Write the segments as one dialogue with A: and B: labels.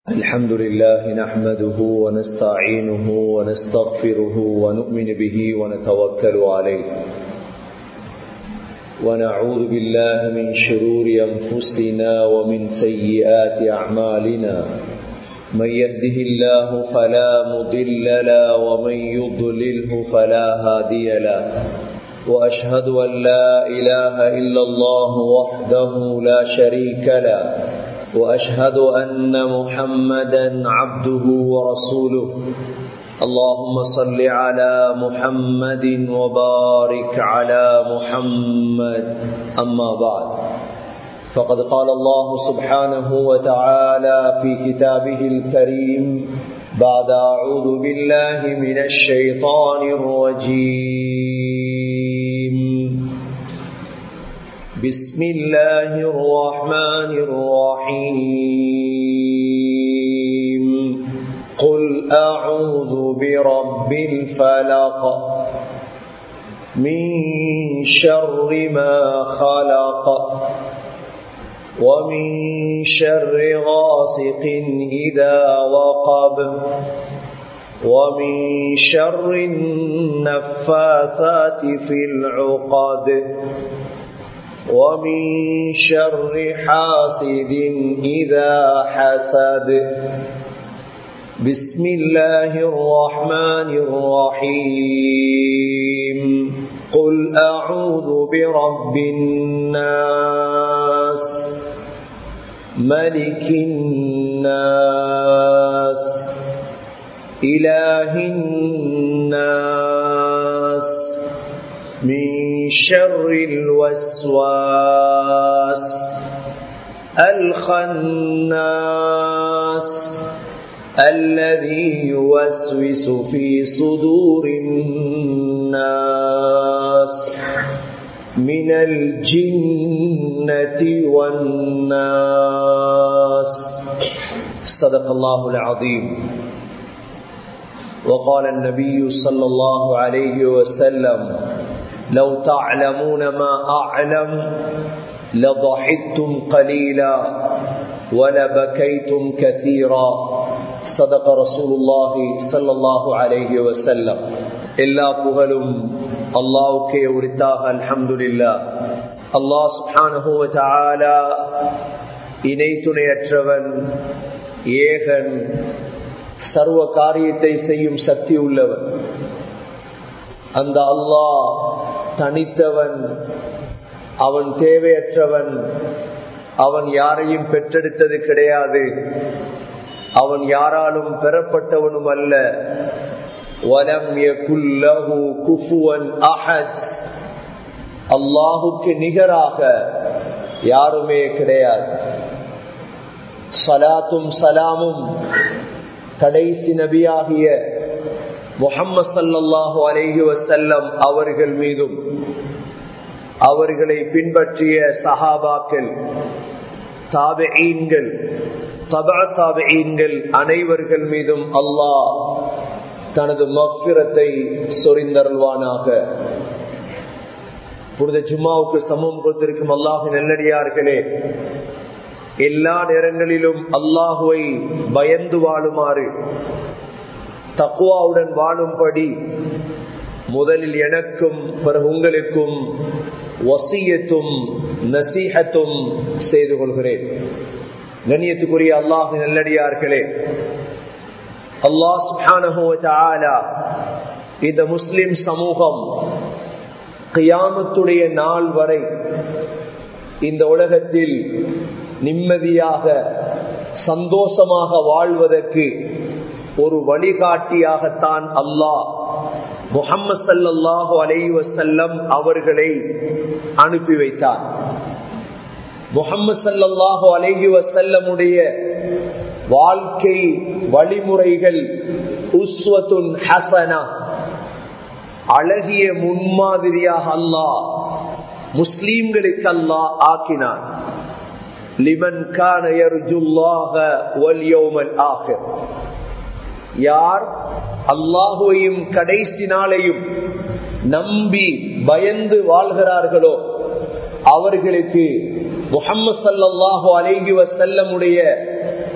A: الحمد لله نحمده ونستعينه ونستغفره ونؤمن به ونتوكل عليه ونعوذ بالله من شرور أنفسنا ومن سيئات أعمالنا من يهده الله فلا مضل له ومن يضلله فلا هادي له وأشهد أن لا إله إلا الله وحده لا شريك له وأشهد أن محمدا عبده ورسوله اللهم صل على محمد وبارك على محمد أما بعد فقد قال الله سبحانه وتعالى في كتابه الكريم بعد أعوذ بالله من الشيطان الرجيم بسم الله الرحمن الرحيم قل أعوذ برب الفلق من شر ما خلق ومن شر غاسق إذا وقب ومن شر النفاثات في العقد ومن شر حاسد إذا حسد بسم الله الرحمن الرحيم قل أعوذ برب الناس ملك الناس إله الناس من شر الوسواس الخناس الذي يوسوس في صدور الناس من الجنة والناس صدق الله العظيم وقال النبي صلى الله عليه وسلم لو تعلمون ما أعلم لضحكتم قليلا ولبكيتم كثيرا صدق رسول الله صلى الله عليه وسلم எல்லா புகழும் அல்லாவுக்கே உரித்தாக அல்ஹம்துலில்லா அல்லாஹ் சுப்ஹானஹு வ தஆலா இணை துணையற்றவன் ஏகன் சர்வ காரியத்தை செய்யும் சக்தி உள்ளவன் அந்த அல்லாஹ் தனித்தவன் அவன் தேவையற்றவன் அவன் யாரையும் பெற்றெடுத்தது கிடையாது அவன் யாராலும் பெறப்பட்டவனும் அல்ல வலம் குஃபுவன் அஹத் அல்லாஹுக்கு நிகராக யாருமே கிடையாது சலாத்தும் சலாமும் கடைசி நபியாகிய முகம்மது சல்லாஹூ அலேஹி வசல்லம் அவர்கள் மீதும் அவர்களை பின்பற்றிய சஹாபாக்கள் தாபெயீன்கள் சபா தாபெயீன்கள் அனைவர்கள் மீதும் அல்லாஹ் தனது மக்கிரத்தை சொரிந்தருள்வானாக புனித ஜும்மாவுக்கு சமூகம் கொடுத்திருக்கும் அல்லாஹு நெல்லடியார்களே எல்லா நேரங்களிலும் அல்லாஹுவை பயந்து வாழுமாறு தக்குவாவுடன் வாழும்படி முதலில் எனக்கும் பிறகு உங்களுக்கும் வசியத்தும் நசீகத்தும் செய்து கொள்கிறேன் கண்ணியத்துக்குரிய அல்லாஹு நல்லடியார்களே அல்லாஹ் இந்த முஸ்லிம் சமூகம் கியாமத்துடைய நாள் வரை இந்த உலகத்தில் நிம்மதியாக சந்தோஷமாக வாழ்வதற்கு ஒரு வழிகாட்டியாகத்தான் அல்லாஹ் முகம்மது சல்லாஹு அலை வசல்லம் அவர்களை அனுப்பி வைத்தார் முகம்மது சல்லாஹு அலைஹி வசல்லமுடைய வாழ்க்கை வழிமுறைகள் உஸ்வத்துன் ஹசனா அழகிய முன்மாதிரியாக அல்லாஹ் முஸ்லீம்களுக்கு அல்லாஹ் ஆக்கினார் லிமன் கான யர்ஜுல்லாஹ வல் யௌமல் ஆகிர் யார் அல்லாஹுவையும் கடைசி நாளையும் நம்பி பயந்து வாழ்கிறார்களோ அவர்களுக்கு முகம்மது சல்லாஹூ அலைஹி வசல்லமுடைய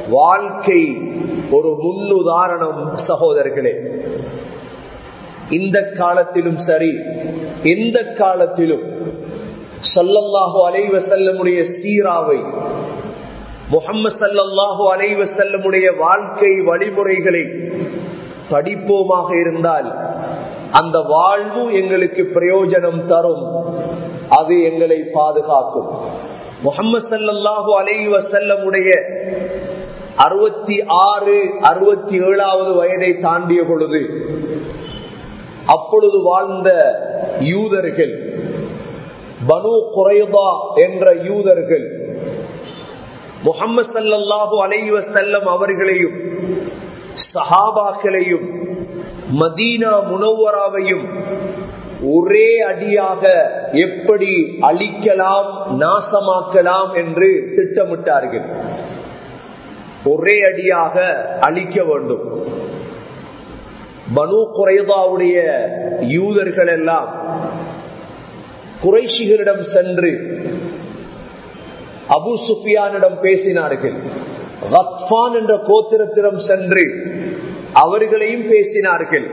A: வாழ்க்கை ஒரு முன்னுதாரணம் சகோதரர்களே இந்த காலத்திலும் சரி எந்த காலத்திலும் சல்லல்லாஹு அலைவ செல்லமுடைய சீராவை முகம்மது சல்லல்லாஹு அலைவ செல்லமுடைய வாழ்க்கை வழிமுறைகளை படிப்போமாக இருந்தால் அந்த வாழ்வு எங்களுக்கு பிரயோஜனம் தரும் அது எங்களை பாதுகாக்கும் முகமது சல்லாஹூ அலைவ செல்லமுடைய அறுபத்தி ஆறு அறுபத்தி ஏழாவது வயதை தாண்டிய பொழுது அப்பொழுது வாழ்ந்த யூதர்கள் பனு குறைபா என்ற யூதர்கள் முகமது சல்லாஹூ அலைவ செல்லம் அவர்களையும் சஹாபாக்களையும் மதீனா முனவராவையும் ஒரே அடியாக எப்படி அழிக்கலாம் நாசமாக்கலாம் என்று திட்டமிட்டார்கள் ஒரே அடியாக அழிக்க வேண்டும் பனு குறைதாவுடைய யூதர்கள் எல்லாம் குறைஷிகளிடம் சென்று அபு சுஃபியானிடம் பேசினார்கள் ரத்பான் என்ற கோத்திரத்திடம் சென்று அவர்களையும் பேசினார்கள்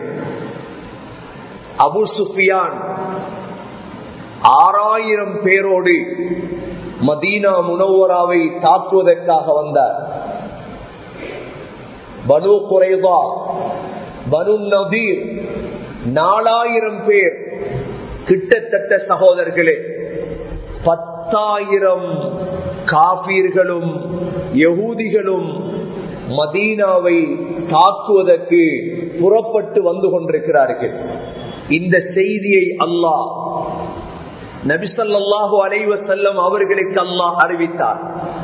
A: அபு சுஃபியான் ஆறாயிரம் பேரோடு மதீனா முனவராவை தாக்குவதற்காக வந்தார் பனு குறைவா பனு நதீர் நாலாயிரம் பேர் கிட்டத்தட்ட சகோதரர்களே பத்தாயிரம் காபீர்களும் யகூதிகளும் மதீனாவை தாக்குவதற்கு புறப்பட்டு வந்து கொண்டிருக்கிறார்கள் இந்த செய்தியை அல்லாஹ் நபிசல்லாஹு அலைவ செல்லம் அவர்களுக்கு அல்லாஹ் அறிவித்தார்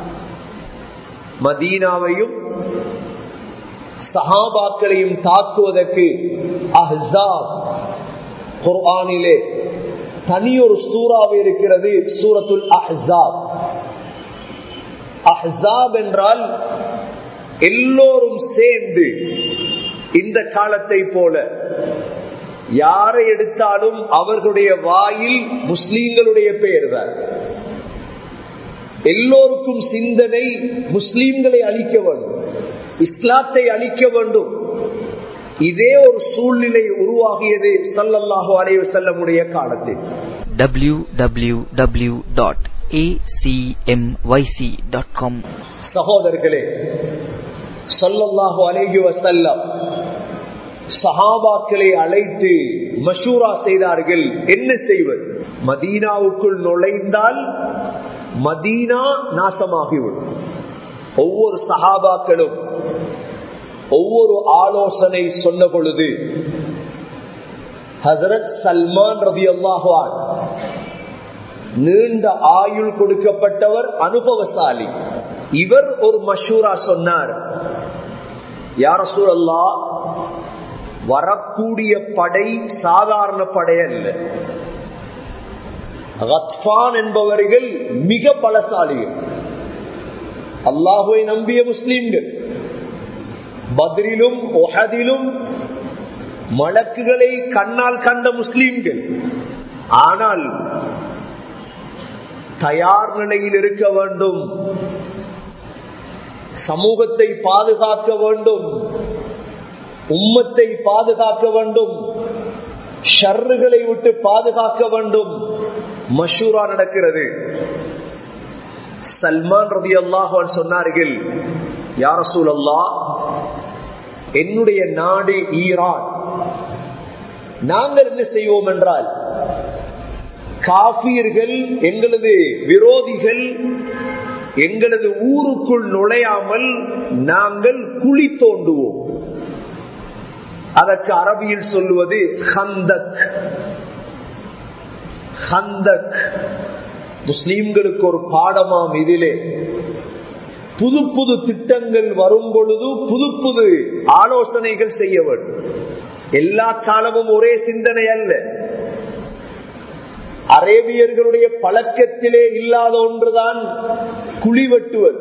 A: மதீனாவையும் சஹாபாக்களையும் தாக்குவதற்கு அஹ்சாப் குர்ஆனிலே தனியொரு சூறாவை இருக்கிறது சூரத்துல் அஹ்சாப் அஹ்சாப் என்றால் எல்லோரும் சேர்ந்து இந்த காலத்தை போல யாரை எடுத்தாலும் அவர்களுடைய வாயில் முஸ்லீம்களுடைய பெயர் தான் எல்லோருக்கும் சிந்தனை முஸ்லீம்களை அழிக்க வேண்டும் இஸ்லாத்தை அழிக்க வேண்டும் இதே ஒரு சூழ்நிலை உருவாகியது சல்லல்லாஹு அலைய செல்லமுடைய காலத்தில்
B: www.acmyc.com
A: சகோதரர்களே சல்லல்லாஹு அலைஹி வசல்லம் சஹாபாக்களை அழைத்து மஷூரா செய்தார்கள் என்ன செய்வது மதீனாவுக்குள் நுழைந்தால் மதீனா நாசமாகிவிடும் ஒவ்வொரு சஹாபாக்களும் ஒவ்வொரு ஆலோசனை சொன்ன பொழுது ஹசரத் சல்மான் ரவி அல்லாஹான் நீண்ட ஆயுள் கொடுக்கப்பட்டவர் அனுபவசாலி இவர் ஒரு மஷூரா சொன்னார் யார சூழல்லா வரக்கூடிய படை சாதாரண படை அல்ல ரத்பான் என்பவர்கள் மிக பலசாலிகள் அல்லாஹுவை நம்பிய முஸ்லீம்கள் பத்ரிலும் ஒஹதிலும் மலக்குகளை கண்ணால் கண்ட முஸ்லீம்கள் ஆனால் தயார் நிலையில் இருக்க வேண்டும் சமூகத்தை பாதுகாக்க வேண்டும் உம்மத்தை பாதுகாக்க வேண்டும் ஷர்றுகளை விட்டு பாதுகாக்க வேண்டும் மஷூரா நடக்கிறது சல்மான் ரவி அல்லாஹான் சொன்னார்கள் யார சூழல்லா என்னுடைய நாடு ஈரான் நாங்கள் என்ன செய்வோம் என்றால் காபியர்கள் எங்களது விரோதிகள் எங்களது ஊருக்குள் நுழையாமல் நாங்கள் குழி தோண்டுவோம் அதற்கு அரபியில் சொல்லுவது ஹந்தக் ஹந்தக் முஸ்லீம்களுக்கு ஒரு பாடமாம் இதிலே புது புது திட்டங்கள் வரும் பொழுது புது புது ஆலோசனைகள் செய்ய வேண்டும் எல்லா காலமும் ஒரே சிந்தனை அல்ல அரேபியர்களுடைய பழக்கத்திலே இல்லாத ஒன்றுதான் குழி வெட்டுவது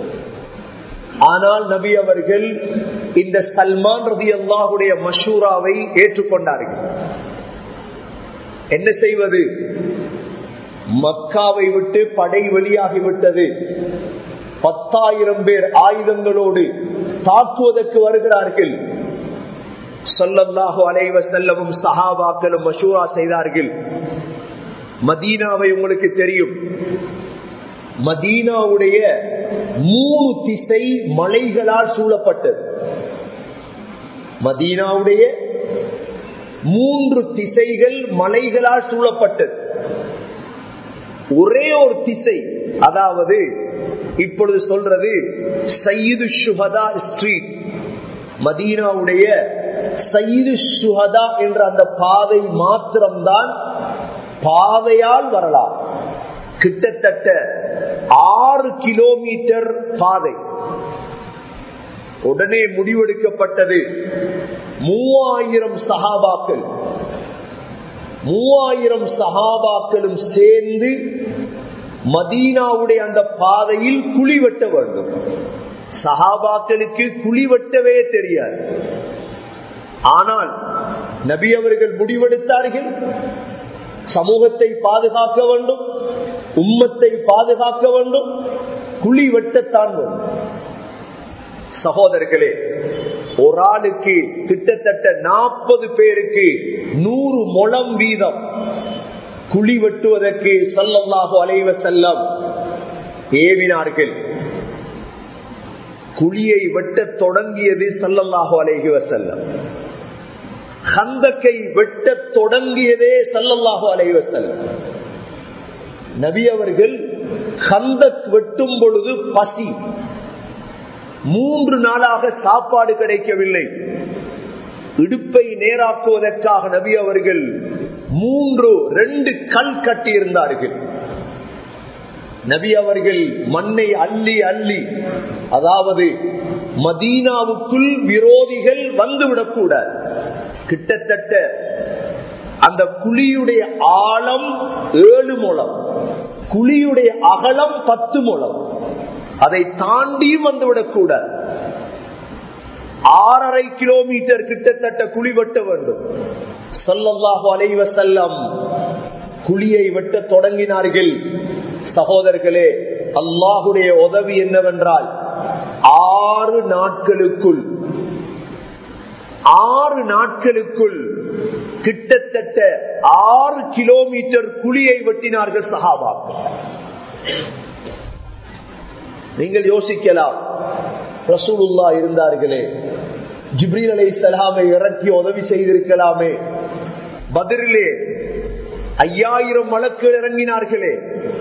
A: ஆனால் நபி அவர்கள் இந்த சல்மான் ரதி அல்லாஹுடைய மஷூராவை ஏற்றுக்கொண்டார்கள் என்ன செய்வது மக்காவை விட்டு படை வெளியாகிவிட்டது பத்தாயிரம் பேர் ஆயுதங்களோடு தாக்குவதற்கு வருகிறார்கள் சொல்லல்லாஹு அலைவ செல்லவும் சஹாபாக்களும் மஷூரா செய்தார்கள் மதீனாவை உங்களுக்கு தெரியும் மதீனாவுடைய மூணு திசை மலைகளால் சூழப்பட்டது மதீனாவுடைய மூன்று திசைகள் மலைகளால் சூழப்பட்டது ஒரே ஒரு திசை அதாவது இப்பொழுது சொல்றது சையீது சுஹதா ஸ்ட்ரீட் மதீனாவுடைய சையீது சுஹதா என்ற அந்த பாதை மாத்திரம்தான் பாதையால் வரலாம் கிட்டத்தட்ட ஆறு கிலோமீட்டர் பாதை உடனே முடிவெடுக்கப்பட்டது மூவாயிரம் சகாபாக்கள் மூவாயிரம் சகாபாக்களும் சேர்ந்து மதீனாவுடைய அந்த பாதையில் குழி வெட்ட வேண்டும் சகாபாக்களுக்கு குழி வெட்டவே தெரியாது ஆனால் நபி அவர்கள் முடிவெடுத்தார்கள் சமூகத்தை பாதுகாக்க வேண்டும் உம்மத்தை பாதுகாக்க வேண்டும் குழி வெட்டத்தான் வேண்டும் சகோதரர்களே ஒரு ஆளுக்கு கிட்டத்தட்ட நாற்பது பேருக்கு நூறு முழம் வீதம் குழி வெட்டுவதற்கு சல்லல்லாஹு அலைவ செல்லம் ஏவினார்கள் குழியை வெட்ட தொடங்கியது சல்லல்லாஹு அலைஹி வசல்லம் ஹந்தக்கை வெட்ட தொடங்கியதே சல்லல்லாஹு அலைஹி வசல்லம் நபி அவர்கள் ஹந்தக் வெட்டும் பொழுது பசி மூன்று நாளாக சாப்பாடு கிடைக்கவில்லை இடுப்பை நேராக்குவதற்காக நபி அவர்கள் மூன்று ரெண்டு கல் கட்டியிருந்தார்கள் நபி அவர்கள் மண்ணை அள்ளி அள்ளி அதாவது மதீனாவுக்குள் விரோதிகள் வந்துவிடக்கூடாது கிட்டத்தட்ட அந்த குழியுடைய ஆழம் ஏழு முழம் குழியுடைய அகலம் பத்து முழம் அதை தாண்டியும் வந்துவிடக் கூடாது ஆறரை கிலோமீட்டர் கிட்டத்தட்ட குழி வெட்ட வேண்டும் சொல்லல்லாஹு அலைவ செல்லம் குழியை வெட்ட தொடங்கினார்கள் சகோதரர்களே அல்லாஹுடைய உதவி என்னவென்றால் ஆறு நாட்களுக்குள் ஆறு நாட்களுக்குள் கிட்டத்தட்ட ஆறு கிலோமீட்டர் குழியை வெட்டினார்கள் சகாபாக்கள் நீங்கள் யோசிக்கலாம் ரசூலுல்லா இருந்தார்களே ஜிப்ரீல் அலை சலாமை இறக்கி உதவி செய்திருக்கலாமே பதிலே ஐயாயிரம் வழக்குகள் இறங்கினார்களே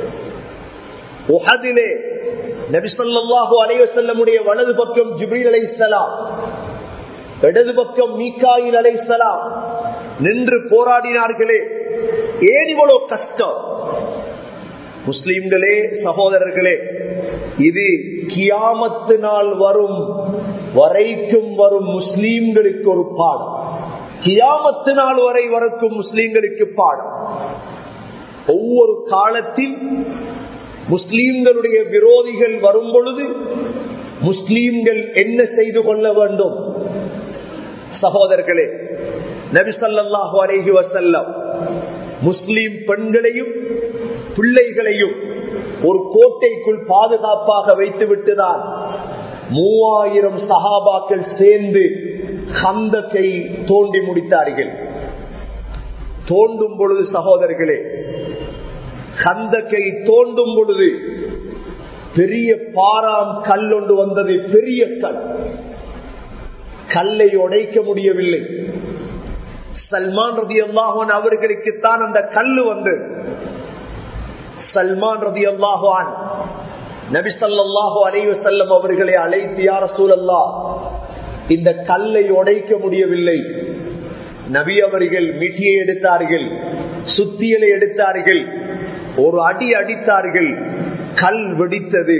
A: உஹதிலே நபிசல்லாஹு அலைவசல்லமுடைய வலது பக்கம் ஜிப்ரீல் அலை சலாம் இடது பக்கம் மீக்காயில் அலை சலாம் நின்று போராடினார்களே ஏன் இவ்வளவு கஷ்டம் முஸ்லிம்களே சகோதரர்களே இது கியாமத்து நாள் வரும் வரைக்கும் வரும் முஸ்லீம்களுக்கு ஒரு பாடம் கியாமத்து நாள் வரை வரக்கும் முஸ்லீம்களுக்கு பாடம் ஒவ்வொரு காலத்தில் முஸ்லீம்களுடைய விரோதிகள் வரும் பொழுது முஸ்லீம்கள் என்ன செய்து கொள்ள வேண்டும் சகோதரர்களே நபிசல்லாஹு அலேஹி வசல்லம் முஸ்லீம் பெண்களையும் பிள்ளைகளையும் ஒரு கோட்டைக்குள் பாதுகாப்பாக வைத்து விட்டுதான் மூவாயிரம் சகாபாக்கள் சேர்ந்து ஹந்தக்கை தோண்டி முடித்தார்கள் தோண்டும் பொழுது சகோதரர்களே ஹந்தக்கை தோண்டும் பொழுது பெரிய பாராம் கல் ஒன்று வந்தது பெரிய கல் கல்லை உடைக்க முடியவில்லை சல்மான் ரதி அல்லாஹான் அவர்களுக்குத்தான் அந்த கல்லு வந்து சல்மான் ரதி அல்லாஹான் நபிசல்லாஹு அலைவ செல்லம் அவர்களை அழைத்து யார சூழல்லா இந்த கல்லை உடைக்க முடியவில்லை நபி அவர்கள் மிட்டியை எடுத்தார்கள் சுத்தியலை எடுத்தார்கள் ஒரு அடி அடித்தார்கள் கல் வெடித்தது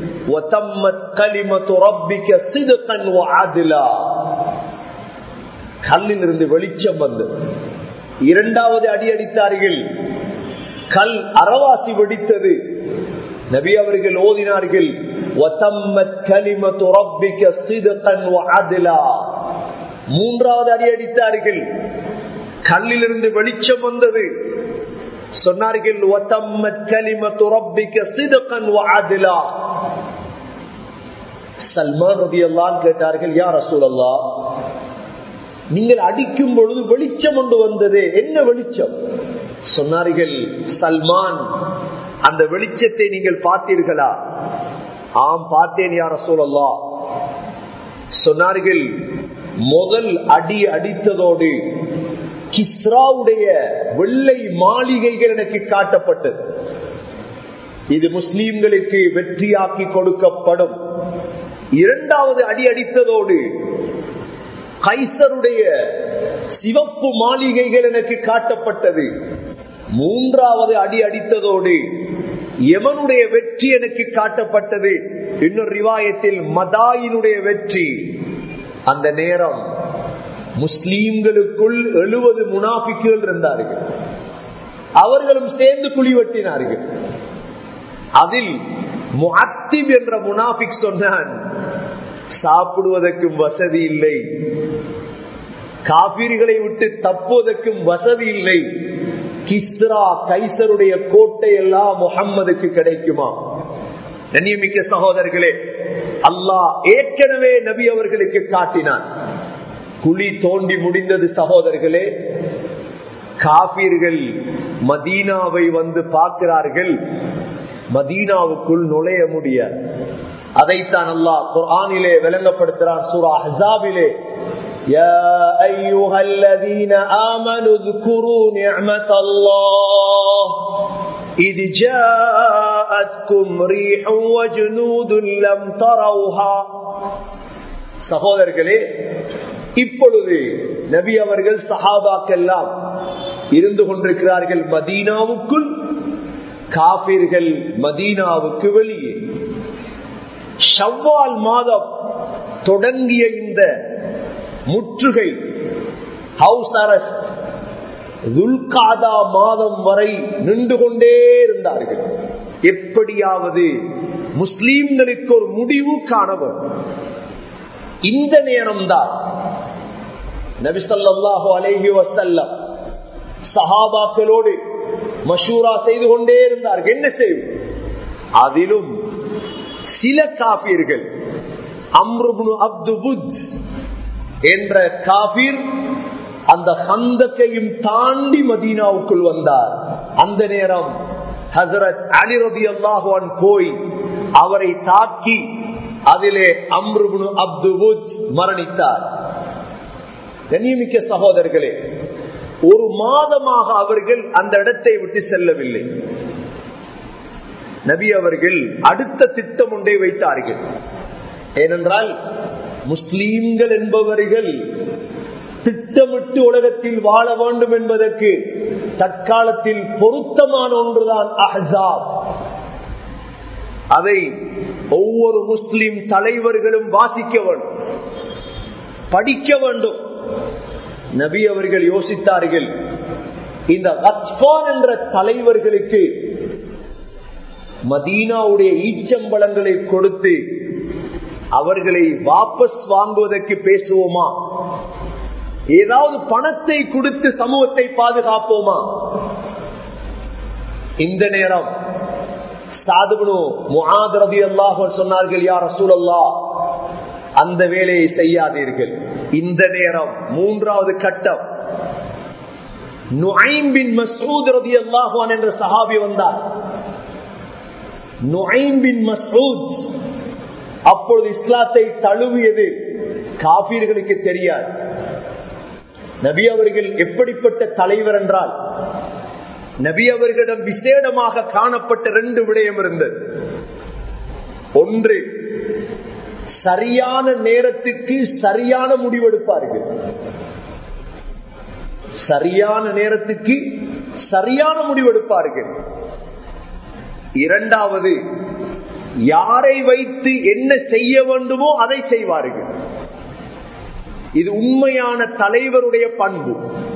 A: கல்லில் இருந்து வெளிச்சம் வந்து இரண்டாவது அடி அடித்தார்கள் கல் அறவாசி வெடித்தது நபி அவர்கள் ஓதினார்கள் மூன்றாவது அடி அடித்தார்கள் கல்லிலிருந்து வெளிச்சம் வந்தது சொன்னார்கள் சல்மான் ரபி அல்லான் கேட்டார்கள் யார் ரசூலல்லா நீங்கள் அடிக்கும் பொழுது வெளிச்சம் ஒன்று வந்தது என்ன வெளிச்சம் சொன்னார்கள் சல்மான் அந்த வெளிச்சத்தை நீங்கள் பார்த்தீர்களா ஆம் பார்த்தேன் யார் ரசூலல்லா சொன்னார்கள் முதல் அடி அடித்ததோடு கிஸ்ராவுடைய வெள்ளை மாளிகைகள் எனக்கு காட்டப்பட்டது இது முஸ்லீம்களுக்கு வெற்றியாக்கி கொடுக்கப்படும் இரண்டாவது அடி அடித்ததோடு கைசருடைய சிவப்பு மாளிகைகள் எனக்கு காட்டப்பட்டது மூன்றாவது அடி அடித்ததோடு எவனுடைய வெற்றி எனக்கு காட்டப்பட்டது இன்னொரு ரிவாயத்தில் மதாயினுடைய வெற்றி அந்த நேரம் முஸ்லீம்களுக்குள் எழுபது முனாபிக்குகள் இருந்தார்கள் அவர்களும் சேர்ந்து குழி வெட்டினார்கள் அதில் முஅத்திப் என்ற முனாபிக் சொன்னான் சாப்பிடுவதற்கும் வசதி இல்லை காபிர்களை விட்டு தப்புவதற்கும் வசதி இல்லை கிஸ்ரா கைசருடைய கோட்டை எல்லாம் முகம்மதுக்கு கிடைக்குமா கண்ணியமிக்க சகோதரர்களே அல்லாஹ் ஏற்கனவே நபி அவர்களுக்கு காட்டினான் குழி தோண்டி முடிந்தது சகோதரர்களே காபீர்கள் மதீனாவை வந்து பார்க்கிறார்கள் மதீனாவுக்குள் நுழைய முடியாது அதைத்தான் அல்லாஹ் குர்ஆனிலே விளங்கப்படுத்துறான் சூரா ஹஸாபிலே يا أيها الذين آمنوا اذكروا نعمة الله إذ جاءتكم ريح وجنود لم تروها சகோதரர்களே இப்பொழுது நபி அவர்கள் சஹாபாக்கெல்லாம் இருந்து கொண்டிருக்கிறார்கள் மதீனாவுக்குள் காபிர்கள் மதீனாவுக்கு வெளியே ஷவ்வால் மாதம் தொடங்கிய இந்த முற்றுகை ஹவுஸ் அரஸ்ட் துல்காதா மாதம் வரை நின்று கொண்டே இருந்தார்கள் எப்படியாவது முஸ்லீம்களுக்கு ஒரு முடிவு காணவர் இந்த நேரம்தான் நபிசல்லாஹு அலேஹி வசல்லம் சஹாபாக்களோடு மஷூரா செய்து கொண்டே இருந்தார்கள் என்ன செய்யும் அதிலும் சில காப்பீர்கள் அம்ருபுனு அப்து புத் என்ற காபீர் அந்த ஹந்தக்கையும் தாண்டி மதீனாவுக்குள் வந்தார் அந்த நேரம் ஹசரத் அலி ரபி அல்லாஹான் போய் அவரை தாக்கி அதிலே அம்ருபுனு அப்து புத் மரணித்தார் கண்ணியமிக்க சகோதரர்களே ஒரு மாதமாக அவர்கள் அந்த இடத்தை விட்டு செல்லவில்லை நபி அவர்கள் அடுத்த திட்டம் ஒன்றை வைத்தார்கள் ஏனென்றால் முஸ்லீம்கள் என்பவர்கள் திட்டமிட்டு உலகத்தில் வாழ வேண்டும் என்பதற்கு தற்காலத்தில் பொருத்தமான ஒன்றுதான் அஹாப் அதை ஒவ்வொரு முஸ்லிம் தலைவர்களும் வாசிக்க வேண்டும் படிக்க வேண்டும் நபி அவர்கள் யோசித்தார்கள் இந்த வத்பான் என்ற தலைவர்களுக்கு மதீனாவுடைய ஈச்சம்பளங்களை கொடுத்து அவர்களை வாபஸ் வாங்குவதற்கு பேசுவோமா ஏதாவது பணத்தை கொடுத்து சமூகத்தை பாதுகாப்போமா இந்த நேரம் சாதுபனு முகாதரதி அல்லாஹ் சொன்னார்கள் யார் ரசூல் அல்லா அந்த வேலையை செய்யாதீர்கள் இந்த நேரம் மூன்றாவது கட்டம் நுஐம்பின் மசூத் ரதி அல்லாஹான் என்ற சஹாபி வந்தார் நுஐம்பின் மசூத் அப்பொழுது இஸ்லாத்தை தழுவியது காபீர்களுக்கு தெரியாது நபி அவர்கள் எப்படிப்பட்ட தலைவர் என்றால் நபி அவர்களிடம் விசேடமாக காணப்பட்ட ரெண்டு விடயம் இருந்தது ஒன்று சரியான நேரத்துக்கு சரியான முடிவெடுப்பார்கள் சரியான நேரத்துக்கு சரியான முடிவெடுப்பார்கள் இரண்டாவது யாரை வைத்து என்ன செய்ய வேண்டுமோ அதை செய்வார்கள் இது உண்மையான தலைவருடைய பண்பு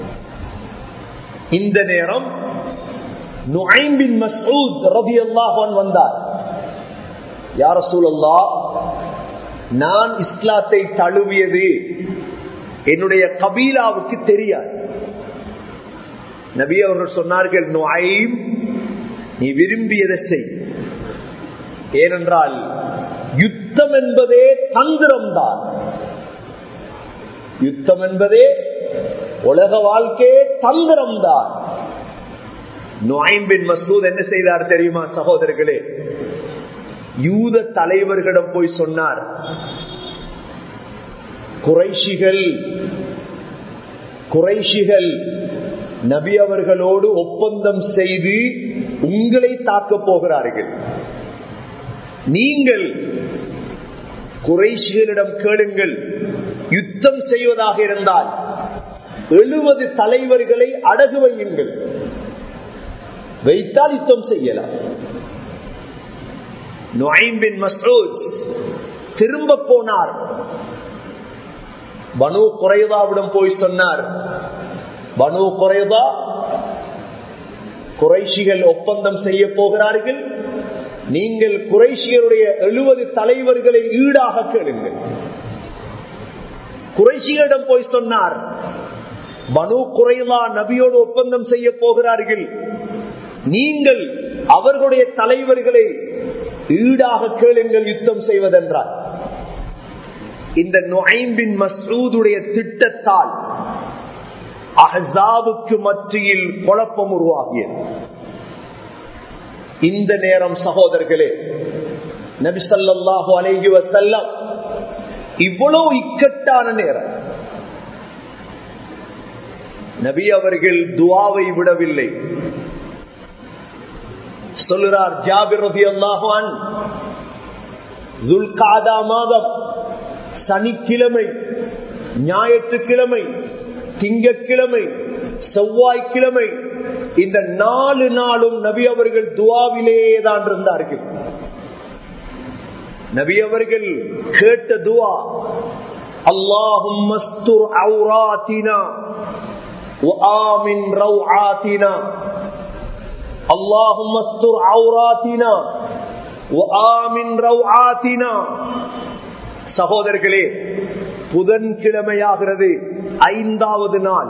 A: இந்த நேரம் நுஐம்பின் மசூத் ரபி அல்லாஹான் வந்தார் யார சூழல்லா நான் இஸ்லாத்தை தழுவியது என்னுடைய கபீலாவுக்கு தெரியாது நபி அவர்கள் சொன்னார்கள் நுஐம் நீ விரும்பியதை செய் ஏனென்றால் யுத்த யுத்தம் என்பதே தந்திரம்தான் யுத்தம் என்பதே உலக வாழ்க்கையே தந்திரம்தான் நுழைம்பின் மசூத் என்ன செய்தார் தெரியுமா சகோதரர்களே யூத தலைவர்களிடம் போய் சொன்னார் குறைஷிகள் குறைஷிகள் நபி அவர்களோடு ஒப்பந்தம் செய்து உங்களை தாக்கப் போகிறார்கள் நீங்கள் குறைஷிகளிடம் கேளுங்கள் யுத்தம் செய்வதாக இருந்தால் எழுபது தலைவர்களை அடகு வையுங்கள் வைத்தால் யுத்தம் செய்யலாம் நுழைம்பின் மசூத் திரும்ப போனார் பனு குறைதாவிடம் போய் சொன்னார் பனு குறைதா குறைஷிகள் ஒப்பந்தம் செய்ய போகிறார்கள் நீங்கள் குறைஷியருடைய எழுபது தலைவர்களை ஈடாக கேளுங்கள் குறைஷிகளிடம் போய் சொன்னார் பனு குறைதா நபியோடு ஒப்பந்தம் செய்ய போகிறார்கள் நீங்கள் அவர்களுடைய தலைவர்களை ஈடாக கேளுங்கள் யுத்தம் செய்வதென்றார் இந்த நுழைம்பின் மசூதுடைய திட்டத்தால் அஹாவுக்கு மத்தியில் குழப்பம் உருவாகியது இந்த நேரம் சகோதரர்களே நபிசல்லாஹு அலைகி வசல்லம் இவ்வளவு இக்கட்டான நேரம் நபி அவர்கள் துவாவை விடவில்லை சொல்லுறார் ஜாபிர் ரபி அல்லாஹான் துல்காதா மாதம் சனிக்கிழமை ஞாயிற்றுக்கிழமை திங்கக்கிழமை செவ்வாய்க்கிழமை இந்த நாலு நாளும் நபி அவர்கள் துவாவிலேயே தான் இருந்தார்கள் நபி அவர்கள் கேட்ட துவா அல்லாஹும் மஸ்துர் அவுராத்தினா وآمن روعاتنا اللهم استر عوراتنا وآمن روعاتنا சகோதரர்களே புதன்கிழமையாகிறது ஐந்தாவது நாள்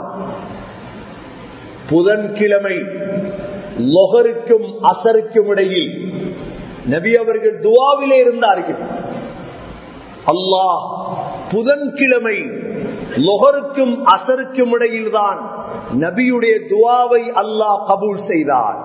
A: புதன்கிழமை லொகருக்கும் அசருக்கும் இடையில் நபி அவர்கள் துவாவிலே இருந்தார்கள் அல்லாஹ் புதன்கிழமை லொகருக்கும் அசருக்கும் இடையில் தான் நபியுடைய துவாவை அல்லாஹ் கபூல் செய்தார்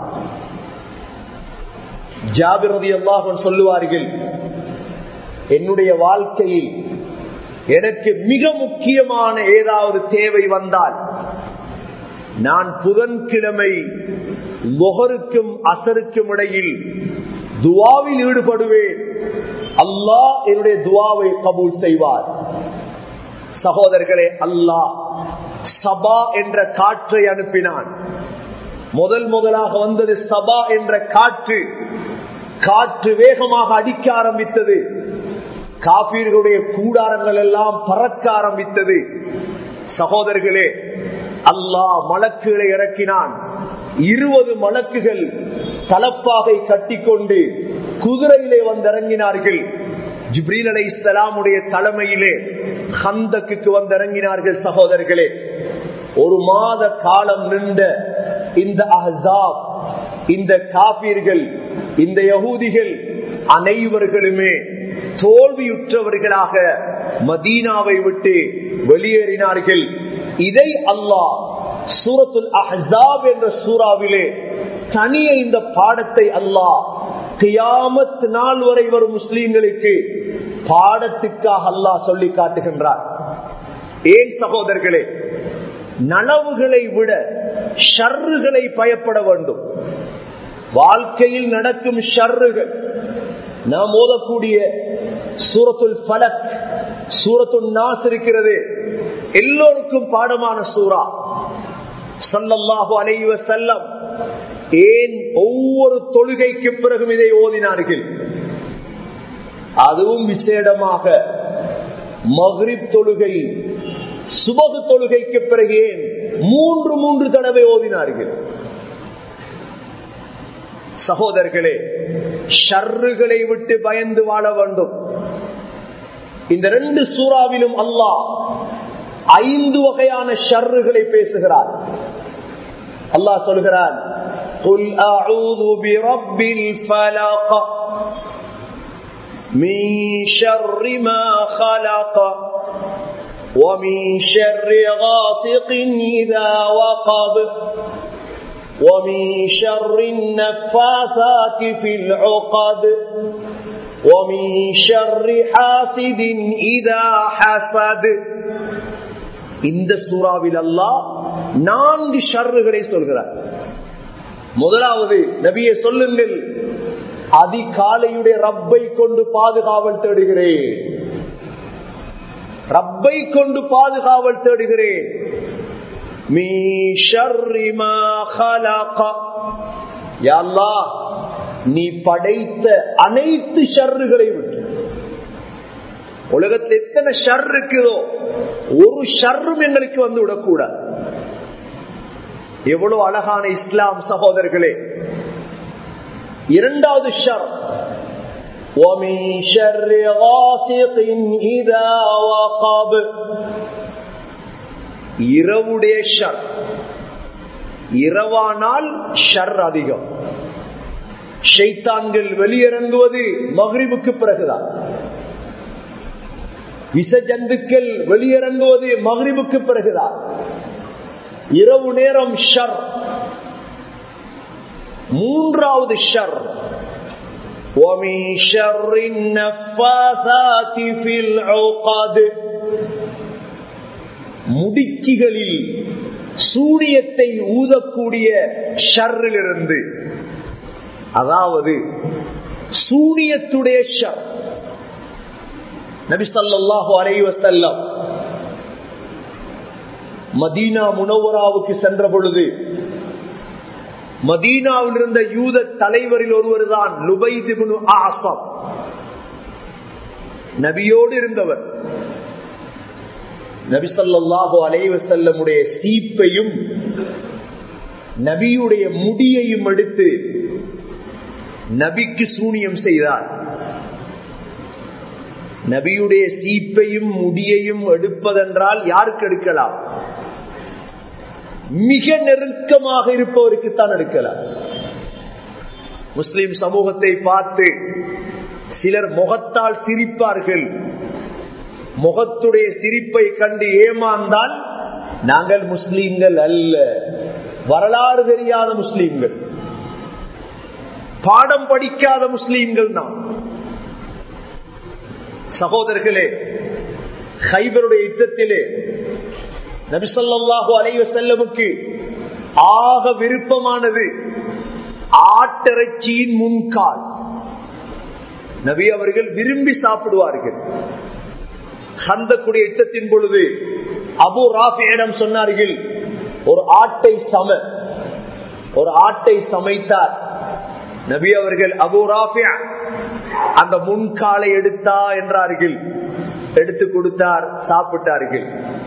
A: ஜாபிரதி அல்லாஹ் சொல்லுவார்கள் என்னுடைய வாழ்க்கையில் எனக்கு மிக முக்கியமான ஏதாவது தேவை வந்தால் நான் புதன்கிழமை லொகருக்கும் அசருக்கும் இடையில் துவாவில் ஈடுபடுவேன் அல்லாஹ் என்னுடைய துவாவை கபூல் செய்வார் சகோதரர்களே அல்லாஹ் சபா என்ற காற்றை அனுப்பினான் முதல் முதலாக வந்தது சபா என்ற காற்று காற்று வேகமாக அடிக்க ஆரம்பித்தது காப்பீர்களுடைய கூடாரங்கள் எல்லாம் பறக்க ஆரம்பித்தது சகோதரர்களே அல்லாஹ் மலக்குகளை இறக்கினான் இருபது மலக்குகள் தலப்பாகை கட்டிக்கொண்டு குதிரையிலே வந்திறங்கினார்கள் ஜிப்ரீல் அலை இஸ்லாமுடைய தலைமையிலே ஹந்தக்கு வந்திறங்கினார்கள் சகோதரர்களே ஒரு மாத காலம் நின்ற இந்த அஹாப் இந்த காப்பீர்கள் இந்த யகூதிகள் அனைவர்களுமே தோல்வியுற்றவர்களாக மதீனாவை விட்டு வெளியேறினார்கள் இதை அல்லாஹ் சூரத்துல் அஹாப் என்ற சூறாவிலே தனிய இந்த பாடத்தை அல்லாஹ் கியாமத் நாள் வரை வரும் முஸ்லீம்களுக்கு பாடத்துக்காக அல்லாஹ் சொல்லி காட்டுகின்றார் ஏன் சகோதரர்களே நனவுகளை விட ஷர்றுகளை பயப்பட வேண்டும் வாழ்க்கையில் நடக்கும் ஷர்றுகள் நாம் ஓதக்கூடிய சூரத்துல் பலக் சூரத்துல் நாஸ் இருக்கிறது எல்லோருக்கும் பாடமான சூறா சல்லல்லாஹு அலைவ செல்லம் ஏன் ஒவ்வொரு தொழுகைக்கு பிறகும் இதை ஓதினார்கள் அதுவும் விசேடமாக மஹ்ரிப் தொழுகை சுபகு தொழுகைக்கு பிறகு ஏன் மூன்று மூன்று தடவை ஓதினார்கள் சகோதரர்களே ஷர்றுகளை விட்டு பயந்து வாழ வேண்டும் இந்த ரெண்டு சூறாவிலும் அல்லாஹ் ஐந்து வகையான ஷர்றுகளை பேசுகிறார் அல்லாஹ் சொல்கிறார் قل أعوذ برب الفلق من شر ما خلق ومن شر غاسق إذا وقب ومن شر النفاثات في العقد ومن شر حاسد إذا حسد இந்த சூறாவில் அல்லாஹ் நான்கு ஷர்றுகளை சொல்கிறார் முதலாவது நபியை சொல்லுங்கள் அதிகாலையுடைய ரப்பை கொண்டு பாதுகாவல் தேடுகிறேன் ரப்பை கொண்டு பாதுகாவல் தேடுகிறேன் நீ படைத்த அனைத்து ஷர்றுகளை விட்டு உலகத்தில் எத்தனை ஷர் இருக்குதோ ஒரு ஷர்ரும் எங்களுக்கு வந்து விடக்கூடாது எவ்வளவு அழகான இஸ்லாம் சகோதரர்களே இரண்டாவது ஷர் ومن شر غاسق إذا وقب இரவுடைய ஷர் இரவானால் ஷர் அதிகம் ஷைத்தான்கள் வெளியிறங்குவது மகிழ்வுக்கு பிறகுதான் விச ஜந்துக்கள் வெளியிறங்குவது மகிழ்வுக்கு பிறகுதான் இரவு நேரம் ஷர் மூன்றாவது ஷர் ومن شر النفاثات في العقد முடிச்சிகளில் சூரியத்தை ஊதக்கூடிய ஷர்ரிலிருந்து அதாவது சூரியத்துடைய ஷர் நபி ஸல்லல்லாஹு அலைஹி வஸல்லம் மதீனா முனவராவுக்கு சென்ற பொழுது மதீனாவில் இருந்த யூத தலைவரில் ஒருவர் தான் லுபைதிபுனு ஆசம் நபியோடு இருந்தவர் நபி ஸல்லல்லாஹு அலைஹி வஸல்லமுடைய சீப்பையும் நபியுடைய முடியையும் எடுத்து நபிக்கு சூனியம் செய்தார் நபியுடைய சீப்பையும் முடியையும் எடுப்பதென்றால் யாருக்கு எடுக்கலாம் மிக நெருக்கமாக இருப்பவருக்கு தான் எடுக்கலாம் முஸ்லிம் சமூகத்தை பார்த்து சிலர் முகத்தால் சிரிப்பார்கள் முகத்துடைய சிரிப்பை கண்டு ஏமாந்தால் நாங்கள் முஸ்லீம்கள் அல்ல வரலாறு தெரியாத முஸ்லீம்கள் பாடம் படிக்காத முஸ்லீம்கள் தான் சகோதரர்களே ஹைபருடைய யுத்தத்திலே நபிசல்லாஹு அலைவ செல்லமுக்கு ஆக விருப்பமானது ஆட்டிறைச்சியின் முன்கால் நபி அவர்கள் விரும்பி சாப்பிடுவார்கள் ஹந்தக்குடைய யுத்தத்தின் பொழுது அபு ராஃபியிடம் சொன்னார்கள் ஒரு ஆட்டை சம ஒரு ஆட்டை சமைத்தார் நபி அவர்கள் அபு ராஃபியா அந்த முன்காலை எடுத்தா என்றார்கள் எடுத்து கொடுத்தார் சாப்பிட்டார்கள்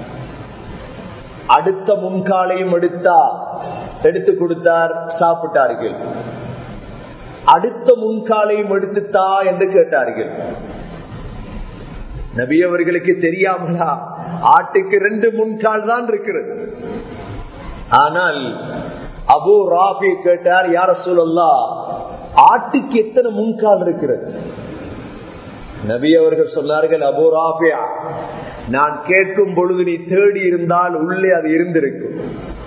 A: அடுத்த முன்காலையும் எடுத்தா எடுத்து கொடுத்தார் சாப்பிட்டார்கள் அடுத்த முன்காலையும் எடுத்துத்தா என்று கேட்டார்கள் நபி அவர்களுக்கு தெரியாமலா ஆட்டுக்கு ரெண்டு முன்கால் தான் இருக்கிறது ஆனால் அபு ராபி கேட்டார் யார சொல்லல்லா ஆட்டுக்கு எத்தனை முன்கால் இருக்கிறது நபி அவர்கள் சொன்னார்கள் அபு ராபியா நான் கேட்கும் பொழுது நீ தேடி இருந்தால் உள்ளே அது இருந்திருக்கும்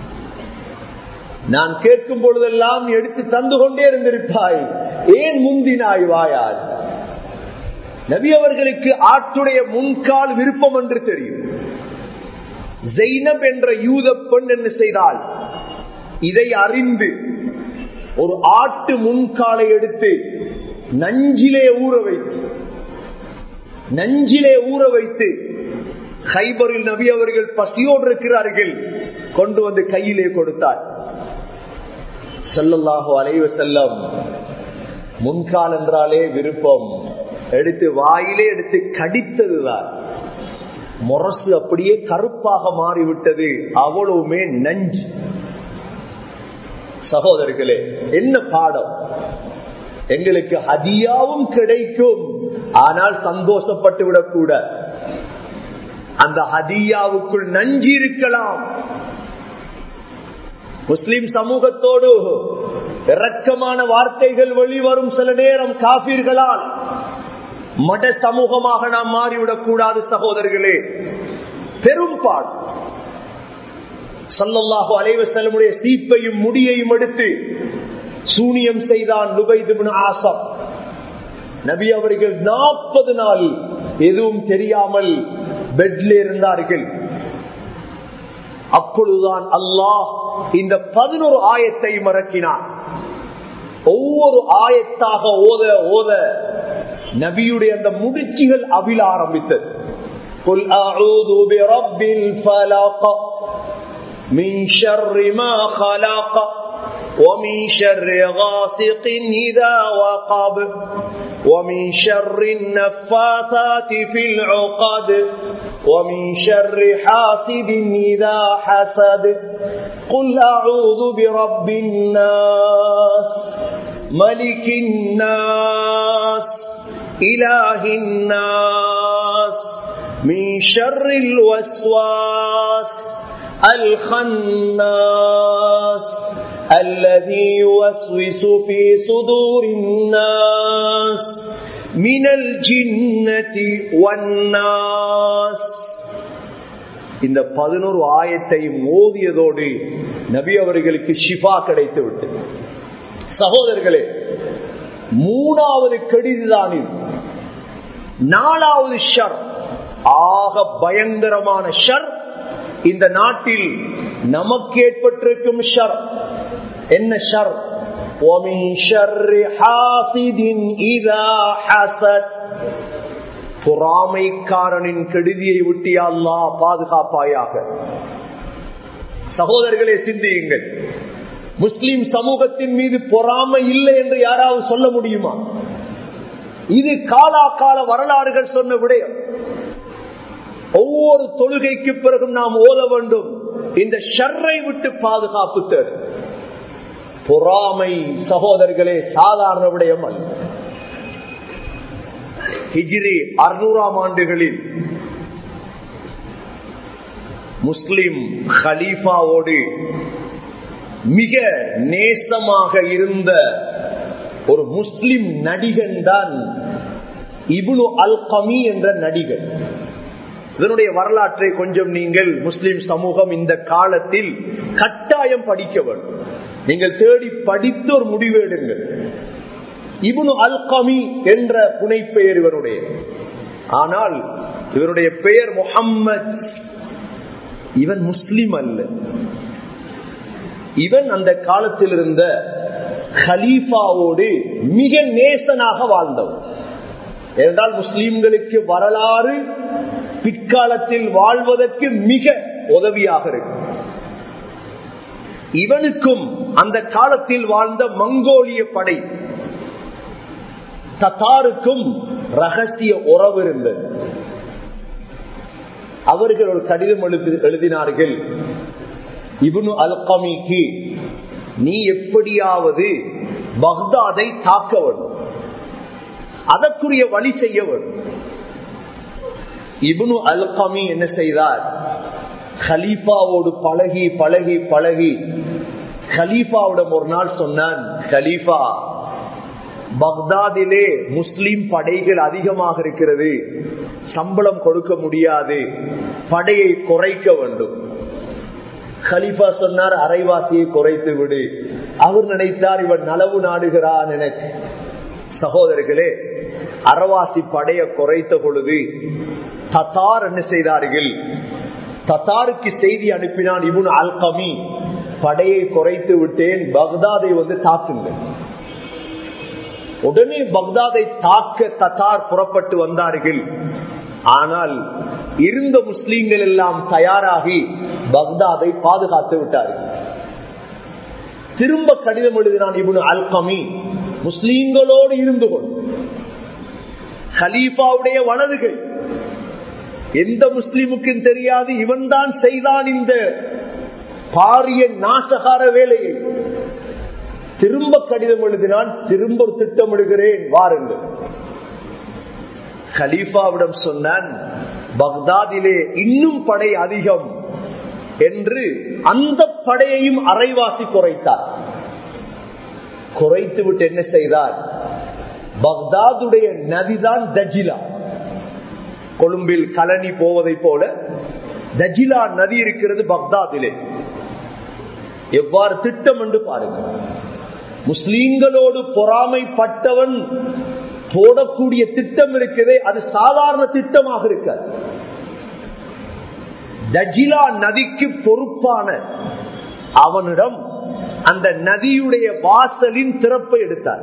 A: நான் கேட்கும் பொழுதெல்லாம் எடுத்து தந்து கொண்டே இருந்திருப்பாய் ஏன் முந்தினாய் வாயால் நபி அவர்களுக்கு ஆட்டுடைய முன்கால் விருப்பம் என்று தெரியும் ஜெய்னப் என்ற யூத பெண் என்ன செய்தால் இதை அறிந்து ஒரு ஆட்டு முன்காலை எடுத்து நஞ்சிலே ஊற வைத்து நஞ்சிலே ஊற வைத்து ஹைபரில் நபி அவர்கள் பசியோடு இருக்கிறார்கள் கொண்டு வந்து கையிலே கொடுத்தார் செல்லல்லாஹோ அலைவ செல்லம் முன்கால் என்றாலே விருப்பம் எடுத்து வாயிலே எடுத்து கடித்ததுதான் முரசு அப்படியே கருப்பாக மாறிவிட்டது அவ்வளவுமே நஞ்சு சகோதரர்களே என்ன பாடம் எங்களுக்கு ஹதியாவும் கிடைக்கும் ஆனால் சந்தோஷப்பட்டு விடக்கூட அந்த ஹதியாவுக்குள் நஞ்சு இருக்கலாம் முஸ்லிம் சமூகத்தோடு இரக்கமான வார்த்தைகள் வெளிவரும் சில நேரம் காபீர்களால் மட சமூகமாக நாம் மாறிவிடக் கூடாது சகோதரர்களே பெரும்பாடு சல்லல்லாஹு அலைவசல்லமுடைய சீப்பையும் முடியையும் எடுத்து சூனியம் செய்தான் லுபைதுபின் ஆசம் நபி அவர்கள் நாற்பது நாள் எதுவும் தெரியாமல் பெட்ல இருந்தார்கள் அப்பொழுதுதான் அல்லாஹ் இந்த பதினோரு ஆயத்தை மறக்கினான் ஒவ்வொரு ஆயத்தாக ஓத ஓத நபியுடைய அந்த முடிச்சுகள் அவிழ ஆரம்பித்தது قل أعوذ برب الفلق من شر ما خلق ومن شر غاسق إذا وقب ومن شر النفاثات في العقد ومن شر حاسد إذا حسد قل أعوذ برب الناس ملك الناس إله الناس من شر الوسواس الخناس الذي يوسوس في صدور الناس من الجنة والناس இந்த பதினோரு ஆயத்தையும் மோதியதோடு நபி அவர்களுக்கு ஷிஃபா கிடைத்து விட்டு சகோதரர்களே மூணாவது கெடுதிதான் இது நாலாவது ஷர் ஆக பயங்கரமான ஷர் இந்த நாட்டில் நமக்கு ஏற்பட்டிருக்கும் ஷர் என்ன ஷர் ومن شر حاسد إذا حسد பொறாமைக்காரனின் கெடுதியை விட்டு அல்லா பாதுகாப்பாயாக சகோதரர்களே சிந்தியுங்கள் முஸ்லிம் சமூகத்தின் மீது பொறாமை இல்லை என்று யாராவது சொல்ல முடியுமா இது காலா கால வரலாறுகள் சொன்ன விடயம் ஒவ்வொரு தொழுகைக்கு பிறகும் நாம் ஓத வேண்டும் இந்த ஷர்ரை விட்டு பாதுகாப்பு தேர் பொறாமை சகோதரர்களே சாதாரண விடயம் அல்ல ஹிஜிரி அறுநூறாம் ஆண்டுகளில் முஸ்லிம் ஹலீஃபாவோடு மிக நேசமாக இருந்த ஒரு முஸ்லிம் நடிகன் தான் இபுனு அல் கமி என்ற நடிகர் இதனுடைய வரலாற்றை கொஞ்சம் நீங்கள் முஸ்லிம் சமூகம் இந்த காலத்தில் கட்டாயம் படிக்க வேண்டும் நீங்கள் தேடி படித்து ஒரு முடிவு எடுங்கள் இவனு அல் கமி என்ற புனைப்பெயர் இவருடைய ஆனால் இவருடைய பெயர் முகம்மது இவன் முஸ்லிம் அல்ல இவன் அந்த காலத்தில் இருந்த ஹலீஃபாவோடு மிக நேசனாக வாழ்ந்தவன் என்றால் முஸ்லிம்களுக்கு வரலாறு பிற்காலத்தில் வாழ்வதற்கு மிக உதவியாக இருக்கும் இவனுக்கும் அந்த காலத்தில் வாழ்ந்த மங்கோலிய படை தத்தாருக்கும் ரகசிய உறவு இருந்தது அவர்கள் ஒரு கடிதம் எழுதி எழுதினார்கள் இவனு அல்கமிக்கு நீ எப்படியாவது பக்தாதை தாக்க வேண்டும் அதற்குரிய வழி செய்ய வேண்டும் இபுனு அல்கமி என்ன செய்தார் ஹலீஃபாவோடு பழகி பழகி பழகி ஹலீஃபாவிடம் ஒரு நாள் சொன்னான் ஹலீஃபா பக்தாதிலே முஸ்லிம் படைகள் அதிகமாக இருக்கிறது சம்பளம் கொடுக்க முடியாது படையை குறைக்க வேண்டும் ஹலிஃபா சொன்னார் அரைவாசியை குறைத்து விடு அவர் நினைத்தார் இவன் நலவு நாடுகிறான் எனக்கு சகோதரர்களே அறவாசி படைய குறைத்த பொழுது தத்தார் என்ன செய்தார்கள் தத்தாருக்கு செய்தி அனுப்பினான் இவன் அல்கமி படையை குறைத்து விட்டேன் பக்தாதை வந்து தாக்குங்கள் உடனே பக்தாதை தாக்க தத்தார் புறப்பட்டு வந்தார்கள் ஆனால் இருந்த முஸ்லீம்கள் எல்லாம் தயாராகி பக்தாதை பாதுகாத்து விட்டார்கள் திரும்ப கடிதம் எழுதினான் இவனு அல்கமி முஸ்லீம்களோடு இருந்து கொண்டு ஹலீஃபாவுடைய வலதுகள் எந்த முஸ்லிமுக்கும் தெரியாது இவன் தான் செய்தான் இந்த பாரிய நாசகார வேலையை திரும்ப கடிதம் எழுதினான் திரும்ப ஒரு திட்டம் எழுகிறேன் வாருங்கள் ஹலீஃபாவிடம் சொன்னான் பக்தாதிலே இன்னும் படை அதிகம் என்று அந்த படையையும் அரைவாசி குறைத்தார் குறைத்து விட்டு என்ன செய்தார் பக்தாதுடைய நதிதான் தஜிலா கொழும்பில் கலனி போவதை போல தஜிலா நதி இருக்கிறது பக்தாதிலே எவ்வாறு திட்டம் என்று பாருங்க முஸ்லீம்களோடு பொறாமைப்பட்டவன் போடக்கூடிய திட்டம் இருக்கிறதே அது சாதாரண திட்டமாக இருக்க தஜிலா நதிக்கு பொறுப்பான அவனிடம் அந்த நதியுடைய வாசலின் திறப்பை எடுத்தார்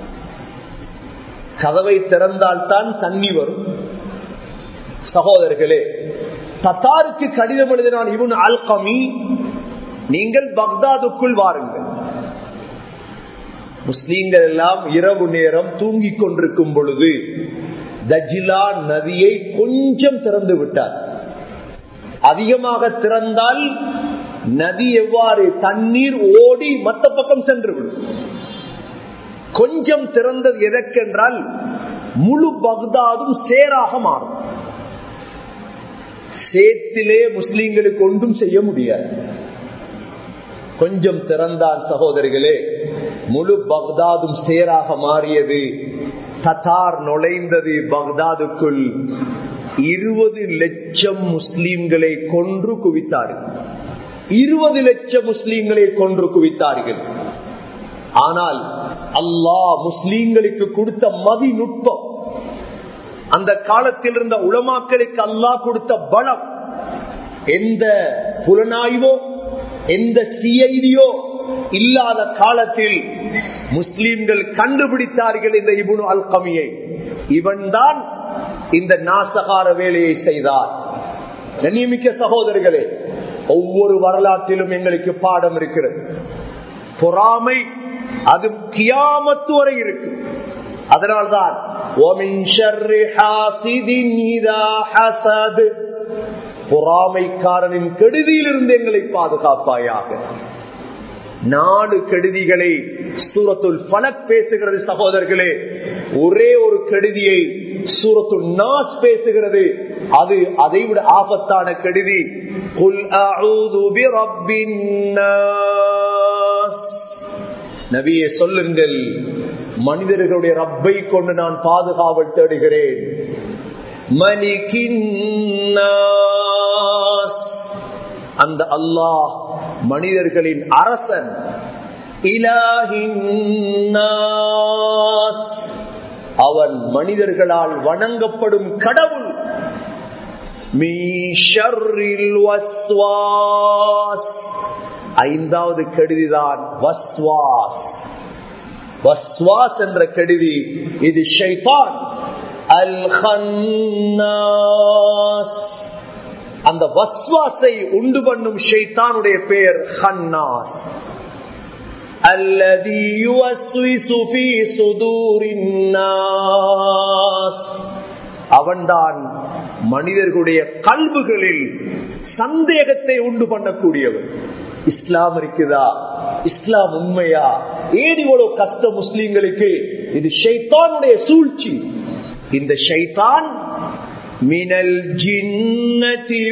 A: கதவை திறந்தால்தான் தண்ணி வரும் சகோதரர்களே தத்தாருக்கு கடிதம் எழுதினான் இவன் அல்கமி நீங்கள் பக்தாதுக்குள் வாருங்கள் முஸ்லீம்கள் எல்லாம் இரவு நேரம் தூங்கிக் கொண்டிருக்கும் பொழுது தஜிலா நதியை கொஞ்சம் திறந்து விட்டார் அதிகமாக திறந்தால் நதி எவ்வாறு தண்ணீர் ஓடி மத்த பக்கம் சென்று விடும் கொஞ்சம் திறந்தது எதற்கென்றால் முழு பக்தாதும் சேராக மாறும் சேத்திலே முஸ்லீம்களுக்கு ஒன்றும் செய்ய முடியாது கொஞ்சம் திறந்தான் சகோதரிகளே முழு பக்தாதும் சேராக மாறியது தத்தார் நுழைந்தது பக்தாதுக்குள் இருபது லட்சம் முஸ்லீம்களை கொன்று குவித்தார்கள் இருபது லட்சம் முஸ்லீம்களை கொன்று குவித்தார்கள் ஆனால் அல்லாஹ் முஸ்லீம்களுக்கு கொடுத்த மதி நுட்பம் அந்த காலத்தில் இருந்த உளமாக்களுக்கு அல்லாஹ் கொடுத்த பலம் எந்த புலனாய்வோ எந்த சிஐடியோ இல்லாத காலத்தில் முஸ்லீம்கள் கண்டுபிடித்தார்கள் இந்த இபுனு அல் கமியை இவன் தான் இந்த நாசகார வேலையை செய்தார் கண்ணியமிக்க சகோதரர்களே ஒவ்வொரு வரலாற்றிலும் எங்களுக்கு பாடம் இருக்கிறது பொறாமை அது கியாமத்து வரை இருக்கு அதனால்தான் பொறாமைக்காரனின் கெடுதியிலிருந்து எங்களை பாதுகாப்பாயாக நாலு கெடுதிகளை சூரத்துள் பலக் பேசுகிறது சகோதரர்களே ஒரே ஒரு கெடுதியை சூரத்துள் நாஸ் பேசுகிறது அது அதை விட ஆபத்தான கெடுதி நபியை சொல்லுங்கள் மனிதர்களுடைய ரப்பை கொண்டு நான் பாதுகாவல் தேடுகிறேன் அந்த அல்லாஹ் மனிதர்களின் அரசன் அவன் மனிதர்களால் வணங்கப்படும் கடவுள் ஐந்தாவது கெடுதிதான் வஸ்வாஸ் வஸ்வாஸ் என்ற கெடுதி இது ஷைதான் அல் அந்த வஸ்வாசை உண்டு பண்ணும் ஷைத்தானுடைய பெயர் ஹன்னாஸ் الذي يوسوس في صدور الناس அவன்தான் மனிதர்களுடைய கல்வுகளில் சந்தேகத்தை உண்டு பண்ணக்கூடியவர் இஸ்லாம் இருக்குதா இஸ்லாம் உண்மையா ஏன் இவ்வளவு கஷ்ட முஸ்லீம்களுக்கு இது ஷைத்தானுடைய சூழ்ச்சி இந்த ஷைத்தான் மினல் ஜின்னதி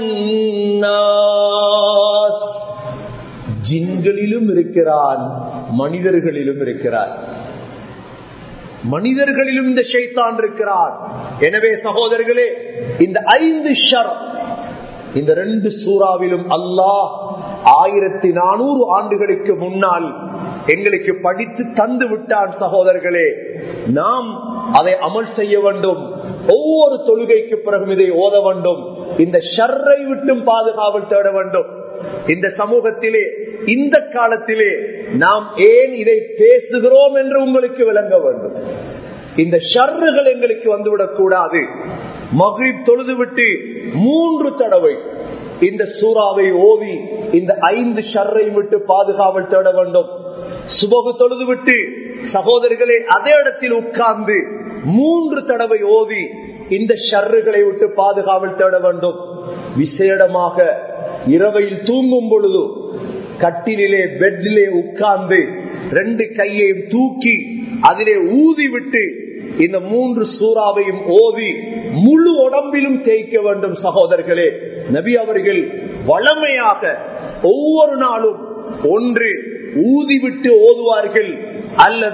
A: வன்னாஸ் ஜின்களிலும் இருக்கிறான் மனிதர்களிலும் இருக்கிறான் மனிதர்களிலும் இந்த ஷைத்தான் இருக்கிறான் எனவே சகோதரர்களே இந்த ஐந்து ஷர் இந்த ரெண்டு சூறாவிலும் அல்லாஹ் ஆயிரத்தி நானூறு ஆண்டுகளுக்கு முன்னால் எங்களுக்கு படித்து தந்து விட்டான் சகோதரர்களே நாம் அதை அமல் செய்ய வேண்டும் ஒவ்வொரு தொழுகைக்கு பிறகும் இதை ஓத வேண்டும் இந்த ஷர்ரை விட்டும் பாதுகாவல் தேட வேண்டும் இந்த சமூகத்திலே இந்த காலத்திலே நாம் ஏன் இதை பேசுகிறோம் என்று உங்களுக்கு விளங்க வேண்டும் இந்த ஷர்றுகள் எங்களுக்கு வந்துவிடக் கூடாது மகிழ் தொழுது விட்டு மூன்று தடவை இந்த சூறாவை ஓதி இந்த ஐந்து ஷர்ரை விட்டு பாதுகாவல் தேட வேண்டும் சுபகு தொழுது விட்டு சகோதரிகளே அதே இடத்தில் உட்கார்ந்து மூன்று தடவை ஓதி இந்த ஷர்றுகளை விட்டு பாதுகாவல் தேட வேண்டும் விசேடமாக இரவையில் தூங்கும் பொழுது கட்டிலே பெட்டிலே உட்கார்ந்து ரெண்டு கையையும் தூக்கி அதிலே ஊதி விட்டு இந்த மூன்று சூறாவையும் ஓதி முழு உடம்பிலும் தேய்க்க வேண்டும் சகோதரர்களே நபி அவர்கள் வளமையாக ஒவ்வொரு நாளும் ஒன்று ஊதிவிட்டு ஓதுவார்கள் அல்லது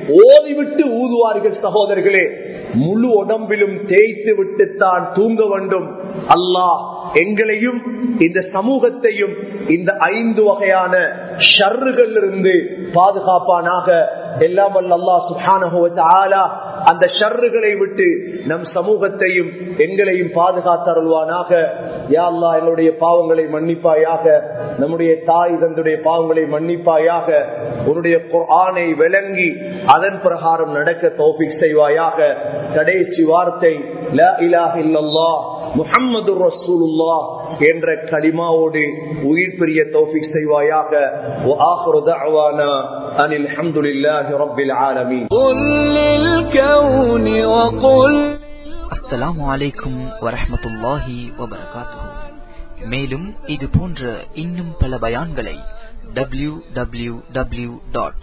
A: ஓதிவிட்டு ஊதுவார்கள் சகோதரர்களே முழு உடம்பிலும் தேய்த்து விட்டுத்தான் தூங்க வேண்டும் அல்லாஹ் எங்களையும் இந்த சமூகத்தையும் இந்த ஐந்து வகையான ஷர்றுகள் இருந்து பாதுகாப்பானாக எல்லாம் வல்ல அல்லாஹ் சுப்ஹானஹு வ தஆலா அந்த ஷர்றுகளை விட்டு நம் சமூகத்தையும் எங்களையும் பாதுகாத்தருள்வானாக யா அல்லாஹ் எங்களுடைய பாவங்களை மன்னிப்பாயாக நம்முடைய தாய் தந்துடைய பாவங்களை மன்னிப்பாயாக உன்னுடைய குர்ஆனை விளங்கி அதன் பிரகாரம் நடக்க தௌஃபீக் செய்வாயாக கடைசி வார்த்தை லா இலாஹ இல்லல்லாஹ் முஹம்மது ரசூலுல்லா என்ற கலிமாவோடு உயிர் பிரிய தௌஃபீக் செய்வாயாக وآخر دعوانا أن الحمد لله رب العالمين
B: قل للكون وقل
C: அஸ்ஸலாமு அலைக்கும் வரஹ்மத்துல்லாஹி வபரகாத்துஹு மேலும் இது போன்ற இன்னும் பல பயான்களை W W W dot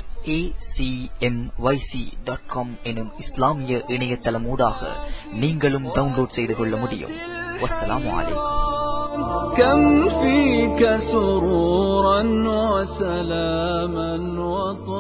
C: dot com எனும் இஸ்லாமிய இணையதளமூடாக நீங்களும் டவுன்லோட் செய்து கொள்ள முடியும் வஸ்ஸலாமு அலைக்கும்
B: كم فيك سرورا وسلاما وطهورا